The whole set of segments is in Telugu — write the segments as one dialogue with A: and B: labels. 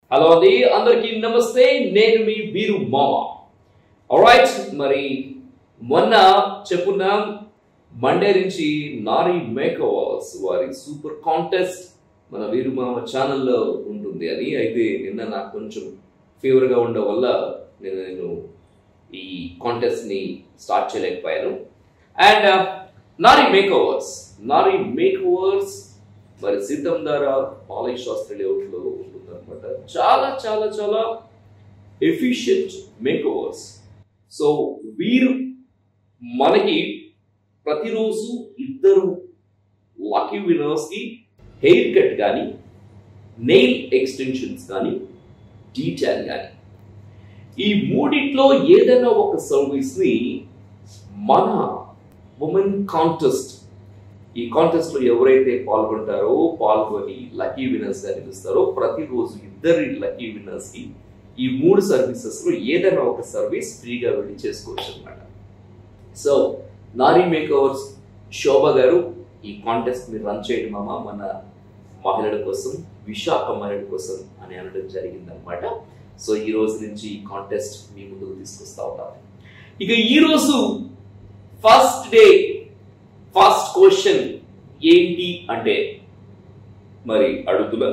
A: హలో అండి అందరికీ నమస్తే నేను మీ వీరు మామ రైట్ మరి మొన్న చెప్పున్నాం మండే నుంచి నారీ మేకవర్స్ వారి సూపర్ కాంటెస్ట్ మన వీరు మామ ఛానల్లో ఉంటుంది అని అయితే నిన్న నాకు కొంచెం ఫీవర్గా ఉండడం వల్ల నేను నేను ఈ కాంటెస్ట్ని స్టార్ట్ చేయలేకపోయాను and Nari makeovers Nari makeovers మరి సిద్ధం ద్వారా పాలిష్ శాస్త్ర లేఅవుట్లో ఉంటుందన్నమాట చాలా చాలా చాలా ఎఫిషియంట్ మేకవర్స్ సో వీరు మనకి ప్రతిరోజు ఇద్దరు లక్కీ వినర్స్కి హెయిర్ కట్ కానీ నెయిల్ ఎక్స్టెన్షన్స్ కానీ డీటెయిల్ కానీ ఈ మూడిట్లో ఏదైనా ఒక సర్వీస్ని మన ఉమెన్ కాంటెస్ట్ ఈ కాంటెస్ట్ లో ఎవరైతే పాల్గొంటారో పాల్గొని లక్కీ విన్నర్స్ గా నిలుస్తారో ప్రతిరోజు ఇద్దరి లక్కీ విన్నర్స్ కి ఈ మూడు సర్వీసెస్ లో ఏదైనా ఒక సర్వీస్ ఫ్రీగా వెళ్ళి చేసుకోవచ్చు అనమాట సో నారీ మేకవర్స్ శోభ గారు ఈ కాంటెస్ట్ మీరు రన్ చేయడం మామ మన మహిళల కోసం విశాఖ మహిళల కోసం అని అనడం జరిగింది అనమాట సో ఈ రోజు నుంచి ఈ కాంటెస్ట్ మీ ముందుకు తీసుకొస్తా ఉన్నాను ఇక ఈ రోజు ఫస్ట్ డే ఫస్ట్ క్వశ్చన్ ఏంటి అంటే మరి అడుగుతున్నా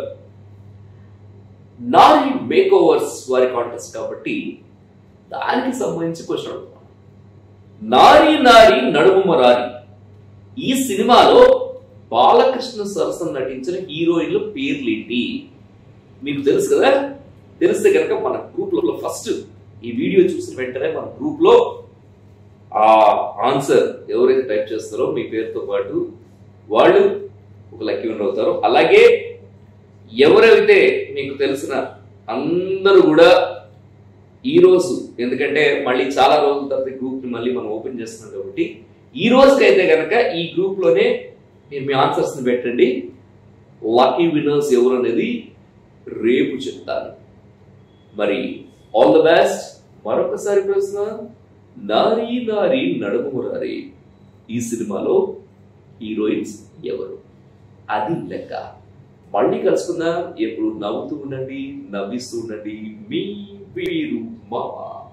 A: నారీ మేకోవర్స్ వారి కాంటెస్ట్ కాబట్టి దానికి సంబంధించి క్వశ్చన్ అడుగుతున్నాను నారీ నారి నడుము మరారి ఈ సినిమాలో బాలకృష్ణ సరసన్ నటించిన హీరోయిన్ల పేర్లేంటి మీకు తెలుసు కదా తెలిస్తే కనుక మన గ్రూప్ లో ఫస్ట్ ఈ వీడియో చూసిన వెంటనే మన గ్రూప్ లో ఆ ఆన్సర్ ఎవరైతే టైప్ చేస్తారో మీ పేరుతో పాటు వాళ్ళు ఒక లక్కీ విన్నర్ అవుతారు అలాగే ఎవరైతే మీకు తెలిసిన అందరూ కూడా ఈ రోజు ఎందుకంటే మళ్ళీ చాలా రోజుల తర్వాత గ్రూప్ ని మళ్ళీ మనం ఓపెన్ చేస్తున్నాం కాబట్టి ఈ రోజుకైతే కనుక ఈ గ్రూప్ లోనే మీరు మీ ఆన్సర్స్ ని పెట్టండి లక్కీ విన్నర్స్ ఎవరు అనేది రేపు చెప్తాను మరి ఆల్ ద బెస్ట్ మరొకసారి ప్రశ్న నారీ నారీ నడుము మురారి ఈ సినిమాలో హీరోయిన్స్ ఎవరు అది లెక్క మళ్ళీ కలుసుకుందాం ఎప్పుడు నవ్వుతూ ఉండండి నవ్విస్తూ ఉండండి మీ వీరు మామ